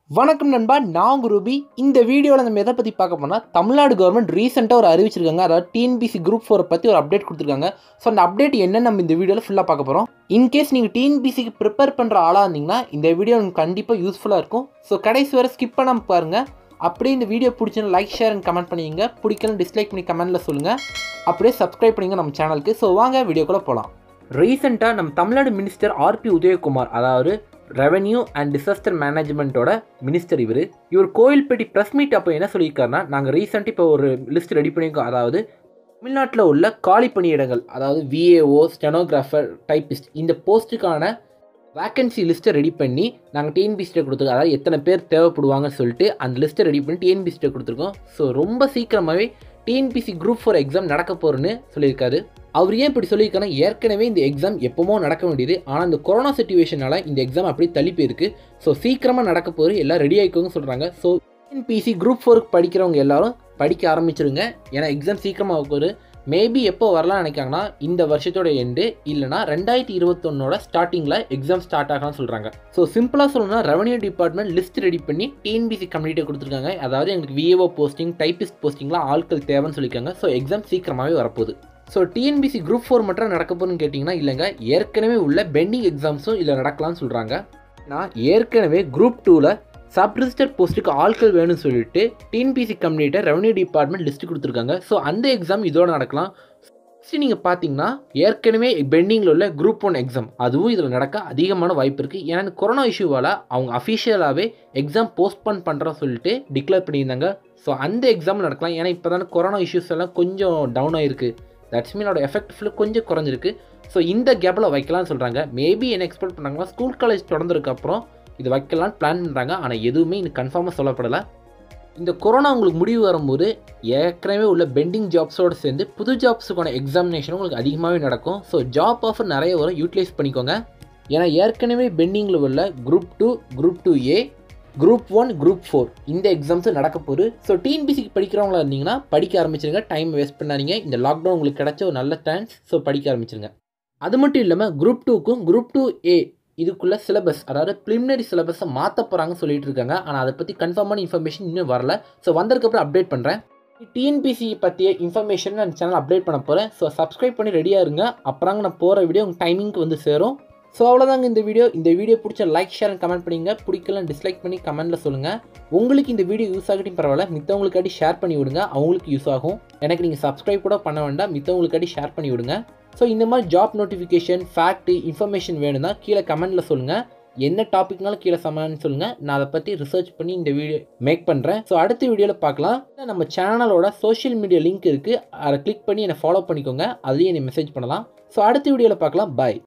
வணக்கம் நண்பா நான் உங்க ரூபி இந்த வீடியோவில் நம்ம எதை பற்றி பார்க்க போனால் தமிழ்நாடு கவர்மெண்ட் ரீசெண்டாக ஒரு அறிவிச்சிருக்காங்க அதாவது டிஎன்பிசி குரூப் ஃபோரை பற்றி ஒரு அப்டேட் கொடுத்துருக்காங்க ஸோ அந்த அப்டேட் என்னன்னு நம்ம இந்த வீடியோவில் ஃபுல்லாக பார்க்க போகிறோம் இன்கேஸ் நீங்கள் டிஎன்பிசிக்கு ப்ரிப்பேர் பண்ணுற ஆளாக இருந்தீங்கன்னா இந்த வீடியோ உங்களுக்கு கண்டிப்பாக யூஸ்ஃபுல்லாக இருக்கும் ஸோ கடைசி வரை ஸ்கிப் பண்ணாமல் பாருங்கள் அப்படியே இந்த வீடியோ பிடிச்சினா லைக் ஷேர் அண்ட் கமெண்ட் பண்ணிங்க பிடிக்கலன்னு டிஸ்லைக் பண்ணி கமெண்ட்டில் சொல்லுங்கள் அப்படியே சப்ஸ்கிரைப் பண்ணிங்க நம்ம சேனலுக்கு ஸோ வாங்க வீடியோக்குள்ளே போகலாம் ரீசெண்டாக நம்ம தமிழ்நாடு மினிஸ்டர் ஆர்பி உதயகுமார் அதாவது ரெவென்யூ அண்ட் டிசாஸ்டர் மேனேஜ்மெண்ட்டோட மினிஸ்டர் இவர் இவர் கோயில்பேட்டி ப்ரெஸ் மீட் அப்போ என்ன சொல்லியிருக்காருன்னா நாங்கள் ரீசெண்ட் இப்போ ஒரு லிஸ்ட் ரெடி பண்ணியிருக்கோம் அதாவது தமிழ்நாட்டில் உள்ள காலி பணியிடங்கள் அதாவது விஏஓ ஸ்டெனோகிராஃபர் டைப்பிஸ்ட் இந்த போஸ்ட்டுக்கான வேக்கன்சி லிஸ்ட்டை ரெடி பண்ணி நாங்கள் டிஎன்பிசிட்ட கொடுத்துருக்கோம் அதாவது எத்தனை பேர் தேவைப்படுவாங்கன்னு சொல்லிட்டு அந்த லிஸ்ட்டை ரெடி பண்ணி டிஎன்பிசிட்ட கொடுத்துருக்கோம் ஸோ ரொம்ப சீக்கிரமாகவே டிஎன்பிசி குரூப் ஃபோர் எக்ஸாம் நடக்க போகிறேன்னு சொல்லியிருக்காரு அவர் ஏன் இப்படி சொல்லியிருக்காருன்னா ஏற்கனவே இந்த எக்ஸாம் எப்போமோ நடக்க வேண்டியது ஆனால் இந்த கொரோனா சுச்சுவேஷனால் இந்த எக்ஸாம் அப்படி தள்ளி போயிருக்கு ஸோ சீக்கிரமாக நடக்க போகிற எல்லாம் ரெடி ஆகிக்கோங்க சொல்கிறாங்க ஸோ டிஎன்பிசி குரூப் ஃபோருக்கு படிக்கிறவங்க எல்லாரும் படிக்க ஆரம்பிச்சிருங்க ஏன்னா எக்ஸாம் சீக்கிரமாக போகுது மேபி எப்போ வரலாம்னு நினைக்காங்கன்னா இந்த வருஷத்தோட எண்டு இல்லைனா ரெண்டாயிரத்தி இருபத்தொன்னோட ஸ்டார்டிங்கில் எக்ஸாம் ஸ்டார்ட் ஆகலாம்னு சொல்கிறாங்க ஸோ சிம்பிளாக சொல்லணும்னா ரெவன்யூ டிபார்ட்மெண்ட் லிஸ்ட் ரெடி பண்ணி டிஎன்பிசி கம்யூனிட்டியை கொடுத்துருக்காங்க அதாவது எங்களுக்கு விஏஓ போஸ்டிங் டைப்பிஸ்ட் போஸ்டிங்லாம் ஆட்கள் தேவைன்னு சொல்லியிருக்காங்க ஸோ எக்ஸாம் சீக்கிரமாகவே வரப்போகுது ஸோ டிஎன்பிசி குரூப் ஃபோர் மட்டும் நடக்க போகுதுன்னு கேட்டிங்கன்னா இல்லைங்க ஏற்கனவே உள்ள பெண்டிங் எக்ஸாம்ஸும் இதில் நடக்கலாம்னு சொல்கிறாங்க நான் ஏற்கனவே குரூப் டூவில் சப் ரிஜிஸ்டர் போஸ்ட்டுக்கு ஆட்கள் வேணும்னு சொல்லிட்டு டிஎன்பிசி கம்யூனிட்டை ரெவன்யூ டிபார்ட்மெண்ட் லிஸ்ட் கொடுத்துருக்காங்க ஸோ அந்த எக்ஸாம் இதோட நடக்கலாம் ஃபஸ்ட்டு நீங்கள் பார்த்தீங்கன்னா ஏற்கனவே பெண்டிங்கில் உள்ள குரூப் ஒன் எக்ஸாம் அதுவும் இதில் நடக்க அதிகமான வாய்ப்பு இருக்குது ஏன்னா இந்த கொரோனா இஷ்யூவால் அவங்க அஃபிஷியலாகவே எக்ஸாம் போஸ்ட்போன் பண்ணுறோம் சொல்லிட்டு டிக்ளேர் பண்ணியிருந்தாங்க ஸோ அந்த எக்ஸாம் நடக்கலாம் ஏன்னா இப்போ தானே கொரோனா இஷ்யூஸ் எல்லாம் கொஞ்சம் டவுன் ஆகிருக்கு தட்ஸ் மீனோட எஃபெக்ட் ஃபுல்லு கொஞ்சம் குறைஞ்சிருக்கு ஸோ இந்த கேப்பில் வைக்கலாம்னு சொல்கிறாங்க மேபி என்ன எக்ஸ்பெக்ட் பண்ணாங்கன்னா ஸ்கூல் காலேஜ் தொடர்ந்ததுக்கப்புறம் இது வைக்கலான்னு பிளான் பண்ணுறாங்க ஆனால் எதுவுமே இன்னும் கன்ஃபார்மாக சொல்லப்படலை இந்த கொரோனா உங்களுக்கு முடிவு வரும்போது ஏற்கனவே உள்ள பெண்டிங் ஜாப்ஸோடு சேர்ந்து புது ஜாப்ஸுக்கான எக்ஸாமினேஷனும் உங்களுக்கு அதிகமாகவே நடக்கும் ஸோ ஜாப் ஆஃபர் நிறைய வரும் யூட்டிலைஸ் பண்ணிக்கோங்க ஏன்னா ஏற்கனவே பெண்டிங்கில் உள்ள group two group two A group one group four இந்த எக்ஸாம்ஸும் நடக்க போகுது ஸோ டிஎன்பிசிக்கு படிக்கிறவங்களா இருந்தீங்கன்னா படிக்க ஆரம்பிச்சிருங்க டைம் வேஸ்ட் பண்ணாதீங்க இந்த லாக்டவுன் உங்களுக்கு கிடைச்ச ஒரு நல்ல சான்ஸ் ஸோ படிக்க ஆரம்பிச்சிருங்க அது மட்டும் இல்லாமல் குரூப் டூக்கும் குரூப் டூ ஏ இதுக்குள்ள சிலபஸ் அதாவது ப்ரிலிமினரி சிலபஸை மாற்ற போகிறாங்கன்னு சொல்லிட்டு இருக்காங்க ஆனால் அதை பற்றி கன்ஃபார்மான இன்ஃபர்மேஷன் இன்னும் வரல ஸோ வந்ததுக்கப்புறம் அப்டேட் பண்ணுறேன் டிஎன்பிசி பற்றிய இன்ஃபர்மேஷன் நான் சேனல் அப்டேட் பண்ண போகிறேன் ஸோ சப்ஸ்கிரைப் பண்ணி ரெடியாக இருங்க அப்புறம் நான் போகிற வீடியோ உங்கள் டைமிங்க்கு வந்து சேரும் ஸோ அவ்வளோதாங்க இந்த வீடியோ இந்த வீடியோ பிடிச்ச லைக் ஷேர் அண்ட் கமெண்ட் பண்ணிங்க பிடிக்கலாம் டிஸ்லைக் பண்ணி கமெண்ட்டில் சொல்லுங்கள் உங்களுக்கு இந்த வீடியோ யூஸ் ஆகிட்டும் பரவாயில்ல மித்தவங்களுக்காட்டி ஷேர் பண்ணி விடுங்க அவங்களுக்கு யூஸ் ஆகும் எனக்கு நீங்கள் சப்ஸ்கிரைப் கூட பண்ண வேண்டாம் மித்தவங்களுக்காட்டி ஷேர் பண்ணி விடுங்க ஸோ இந்த மாதிரி ஜாப் நோட்டிஃபிகேஷன் ஃபேக்ட் இன்ஃபர்மேஷன் வேணும்னா கீழே கமெண்ட்டில் சொல்லுங்கள் என்ன டாபிக்னாலும் கீழே சமான்னு சொல்லுங்கள் நான் அதை பற்றி ரிசர்ச் பண்ணி இந்த வீடியோ மேக் பண்ணுறேன் ஸோ அடுத்த வீடியோவில் பார்க்கலாம் நம்ம சேனலோட சோஷியல் மீடியா லிங்க் இருக்குது அதை கிளிக் பண்ணி என்னை ஃபாலோ பண்ணிக்கோங்க அதுலேயும் என்னை மெசேஜ் பண்ணலாம் ஸோ அடுத்த வீடியோவில் பார்க்கலாம் பாய்